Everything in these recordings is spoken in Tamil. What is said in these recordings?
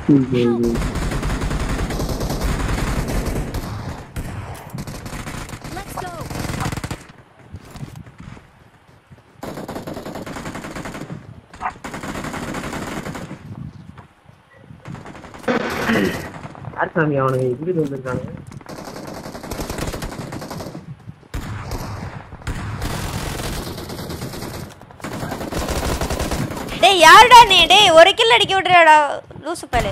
Let's go. யார் சாமி அவனுக்கு இங்கிட்டு வந்திருக்காங்க டேய் யாருடா நீ டேய் ஒரு கில் அடிக்க விட்றியாடா லூசு பாலு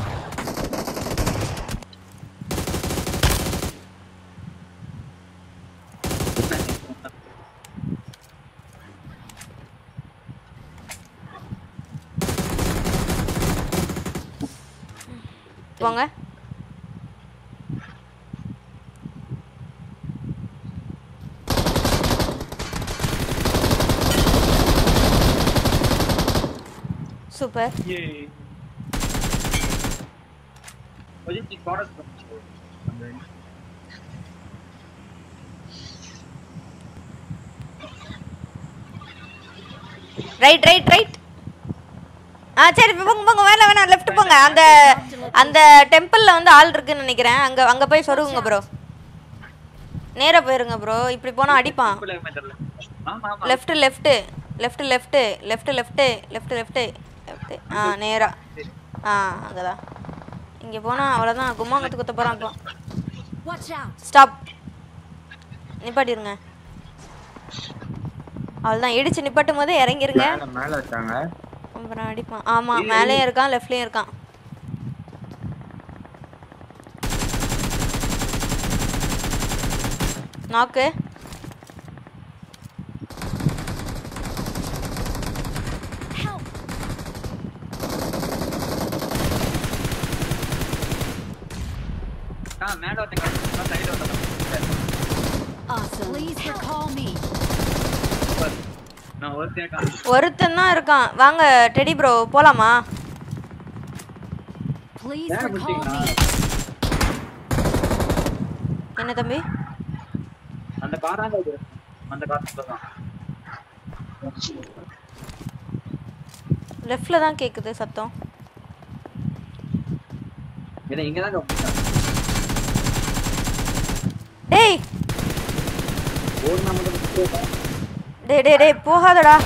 போங்க super Yay. Oye, ¿y ahora right right right ஆ சரி இப்ப போங்க போங்க வேணாம் வேணாம் லெஃப்ட் போங்க அந்த அந்த டெம்பிள்ல வந்து ஆள் இருக்குன்னு நினைக்கிறேன் அங்க அங்க போய் சொருகுங்க ப்ரோ நேரா போயிருங்க ப்ரோ இப்படி போனா அடிப்பான் தெரியல ஆமா ஆமா left left left left left left left left left ஆ நேரா ஆ அங்கதான் இங்க போனா அவ்வளவுதான் கும்மாங்கத்து குத்த போறான் இப்போ Watch out. ஸ்டாப் நிப்பாட்டிருங்க அவ்வளோதான் இடிச்சு நிப்பாட்டும் போதே இறங்கிருங்க மேல மேல வச்சாங்க அப்புறம் அடிப்பான் ஆமா மேலேயும் இருக்கான் லெஃப்ட்லயும் இருக்கான் நாக்கு Help. ஆ மேல ஒருத்தங்க சைடுல ஒருத்தங்க Awesome. Please recall me. நான் ஒருத்தன் காணோம். ஒருத்தன் தான் இருக்கான் வாங்க டெடி ப்ரோ போலாமா Please Yeah, recall முடிச்சிங்களா? me. என்ன தம்பி அந்த காராங்க இது அந்த கார் தான் லெஃப்ட்ல தான் கேக்குது சத்தம் ஏன்னா இங்க தான் டேய் ஒரு நம்ம டேய் டேய் டேய் போகாதடா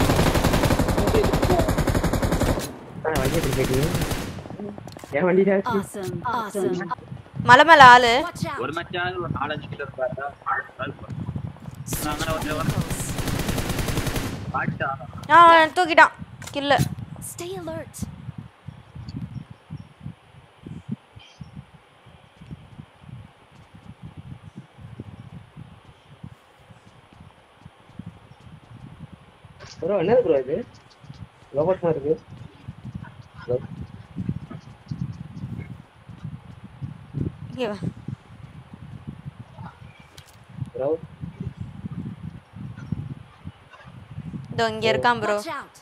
ஆ, வண்டி எடுத்து போயிட்டீங்க என் வண்டிடா Awesome. Awesome. மலை மேல ஆளு Watch out. ஒரு மச்சான் ஒரு நாலஞ்சு கிலோ இருப்பாரு நான் அங்கே ஒருத்தர் Close. பாட்டா ஆ தூக்கிட்டான் கில்ல Stay alert. ப்ரோ என்னது ப்ரோ இது ரோபோட் தான் இருக்கு Hello? இங்க வா. ப்ரோ இதோ இங்க இருக்கான் ப்ரோ Watch out.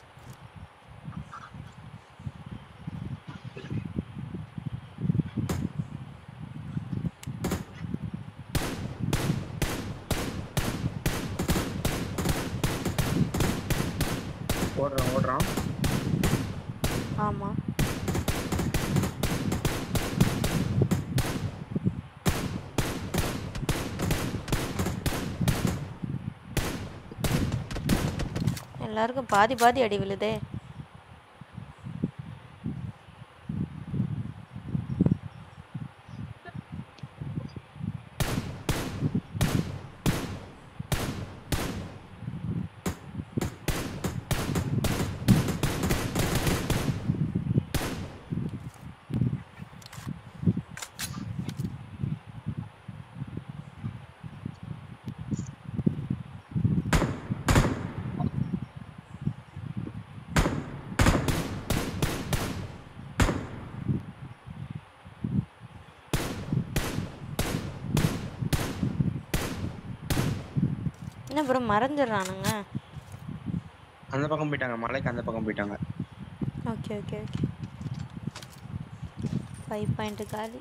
ஓடுறான் ஓடுறான் ஆமா எல்லாருக்கும் பாதி பாதி அடி விழுதே என்ன ப்ரோ மறைஞ்சிடுறானுங்க அந்த பக்கம் போயிட்டாங்க மலைக்கு அந்த பக்கம் போயிட்டாங்க okay okay okay five point காலி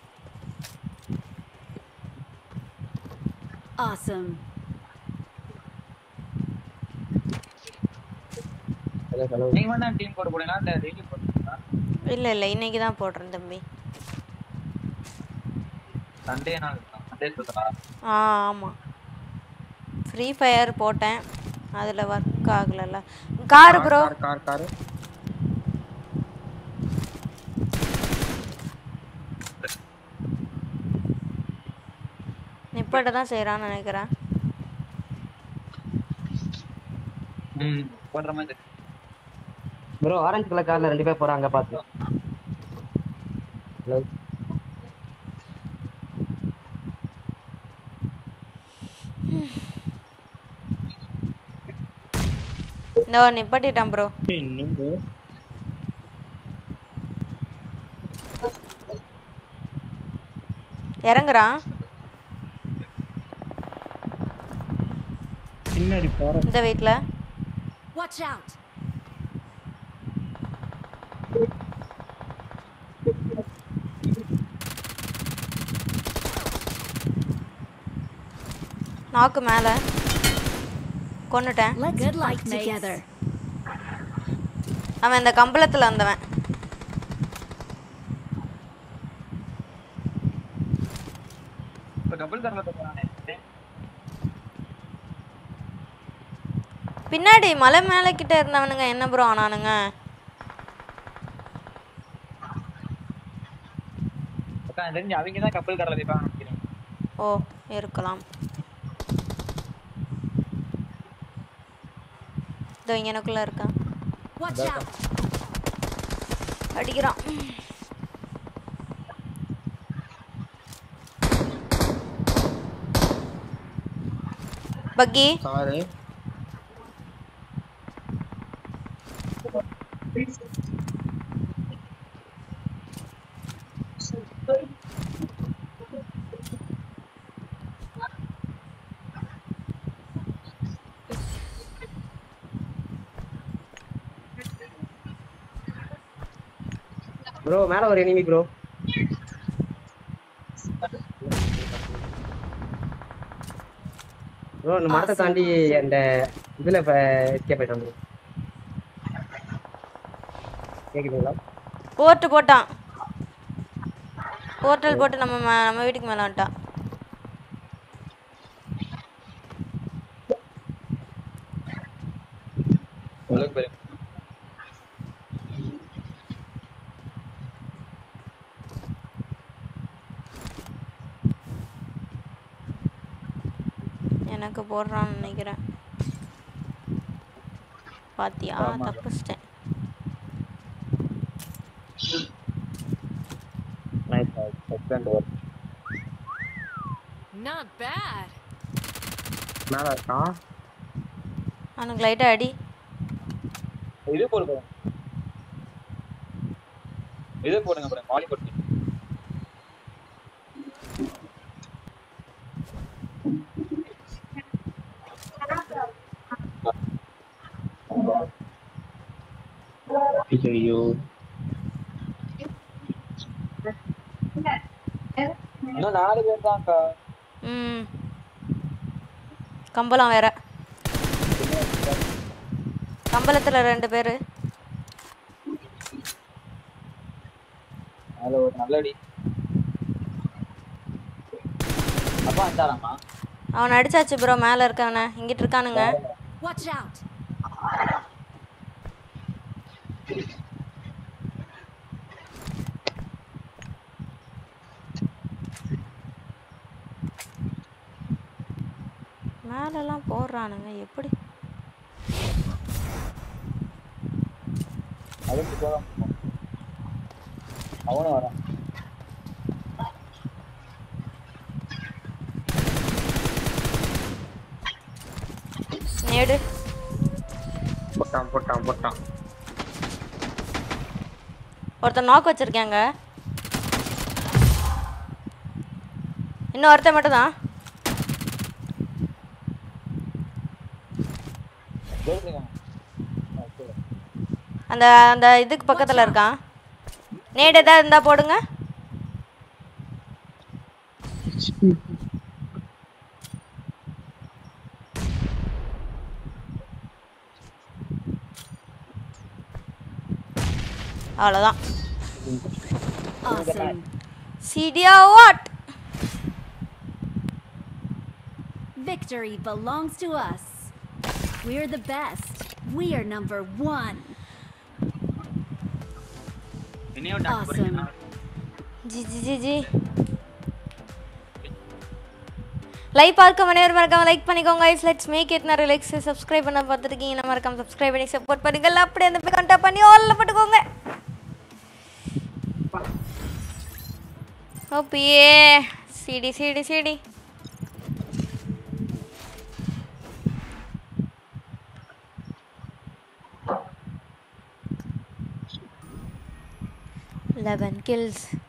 Awesome. ஹலோ ஹலோ நீங்க வேணா டீம் போட போறீங்களா இல்ல டெய்லி போடுறீங்களா இல்லை இல்லை இன்னைக்கு தான் போடுறேன் தம்பி சண்டே நாள் சண்டே சொல்றா ஆ ஆமாம் ஃப்ரீ ஃபயர் போட்டேன் அதில் ஒர்க் ஆகலைல்ல car bro car car car நிப்பாட்ட தான் செய்கிறான்னு நினைக்கிறேன் ம் போடுற மாதிரி இருக்கு. ப்ரோ ஆரஞ்சு கலர் கார்ல ரெண்டு பேர் போறாங்க பாத்து ஹலோ இந்த நிப்பாட்டிட்டான் ப்ரோ இன்னும் bro. இறங்குறான் பின்னாடி போற இந்த வீட்டில் Watch out! நாக்கு மேலே கொன்னுட்டேன் Let's Good fight together. அவன் இந்த கம்பளத்தில் வந்தவன் இப்ப டபுள் தரல போறானே பின்னாடி மலை மேலே கிட்ட இருந்தவனுங்க என்ன ப்ரோ ஆனானுங்க அக்கா எனக்கு தெரிஞ்சு அவங்க தான் கப்பல் கடல வைப்பாங்க நினைக்கிறேன் ஓ இருக்கலாம் இதோ இங்கனக்குள்ள இருக்கான் Watch out! அடிக்கிறான் பக்கி காரு ப்ரோ மேல ஒரு எனிமி ப்ரோ ப்ரோ இந்த மரத்தை தாண்டி அந்த இதுல இப்ப எஸ்கேப் ஆயிட்டான் bro. கேக்குதுங்களா போட்டு போட்டான் போர்ட்டல் போட்டு நம்ம மே- நம்ம வீட்டுக்கு மேலே வந்துட்டான் உங்களுக்கு பேரு எனக்கு போடுறான்னு நினைக்கிறேன் பாத்தியா தப்பிச்சிட்டேன் nice excellent work Not bad. மேல இருக்கான் அவனுக்கு லைட்டாக அடி இது போடுங்க இது போடுங்க அப்புறம் மாலி போட்டு ஐயோ இன்னும் நாலு பேர் தான்க்கா ம் கம்பளம் வேற கம்பளத்தில் ரெண்டு பேர் அதுல ஒரு நல்ல அடி அப்பா வந்தாராமா அவன் அடிச்சாச்சு ப்ரோ மேலே இருக்கானே இங்கிட்டு இருக்கானுங்க Watch out! மேலெல்லாம் போடுறானுங்க எப்படி அதுக்கு போதான் அவனும் வரான் நேடு போட்டான் போட்டான் போட்டான் ஒருத்தன் நாக்கு வச்சிருக்காங்க இன்னும் ஒருத்தன் மட்டும் தான் கேட்டுருக்காங்க அந்த அந்த இதுக்கு பக்கத்தில் இருக்கான் நேடு ஏதாவது இருந்தால் போடுங்க அவ்வளோதான் Awesome. சிடியா what Victory belongs to us. We're the best. We are number one. என்னையும் டாக்டர் Awesome. போறீங்களா G G G G like பார்க்க மனைவர் மறக்காம லைக் பண்ணிக்கோங்க guys லெட்ஸ் மேக் இட் நிறைய லைக்ஸ் சப்ஸ்கிரைப் பண்ண பார்த்துருக்கீங்க மறக்காம சப்ஸ்கிரைப் பண்ணி சப்போர்ட் பண்ணுங்க அப்படியே அந்த போய் கான்டாக்ட் பண்ணி ஆல்ல போட்டுக்கோங்க ஓபியே சிடி சிடி சிடி லெவன் கில்ஸ்